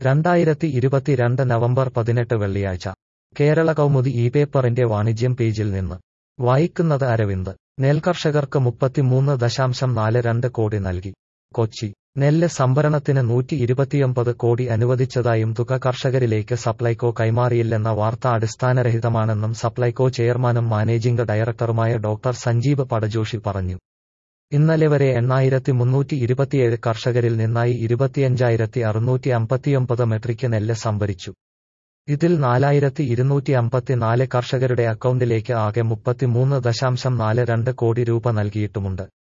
രണ്ടായിരത്തി ഇരുപത്തിരണ്ട് നവംബർ പതിനെട്ട് വെള്ളിയാഴ്ച കേരള കൗമുദി ഈ പേപ്പറിന്റെ വാണിജ്യം പേജിൽ നിന്ന് വായിക്കുന്നത് അരവിന്ദ് നെൽകർഷകർക്ക് മുപ്പത്തിമൂന്ന് ദശാംശം നാല് രണ്ട് കോടി നൽകി കൊച്ചി നെല്ല് സംഭരണത്തിന് നൂറ്റി ഇരുപത്തിയൊമ്പത് കോടി അനുവദിച്ചതായും തുക കർഷകരിലേക്ക് സപ്ലൈകോ കൈമാറിയില്ലെന്ന വാർത്ത അടിസ്ഥാനരഹിതമാണെന്നും സപ്ലൈകോ ചെയർമാനും മാനേജിംഗ് ഡയറക്ടറുമായ ഡോക്ടർ സഞ്ജീവ് പടജോഷി പറഞ്ഞു ഇന്നലെ വരെ എണ്ണായിരത്തി മുന്നൂറ്റി ഇരുപത്തിയേഴ് കർഷകരിൽ നിന്നായി ഇരുപത്തിയഞ്ചായിരത്തി അറുന്നൂറ്റി അമ്പത്തിയൊമ്പത് മെട്രിക് നെല്ല് സംഭരിച്ചു ഇതിൽ നാലായിരത്തി ഇരുന്നൂറ്റി അമ്പത്തിനാല് കർഷകരുടെ അക്കൗണ്ടിലേക്ക് ആകെ മുപ്പത്തിമൂന്ന് ദശാംശം നാല് രണ്ട് കോടി രൂപ നൽകിയിട്ടുമുണ്ട്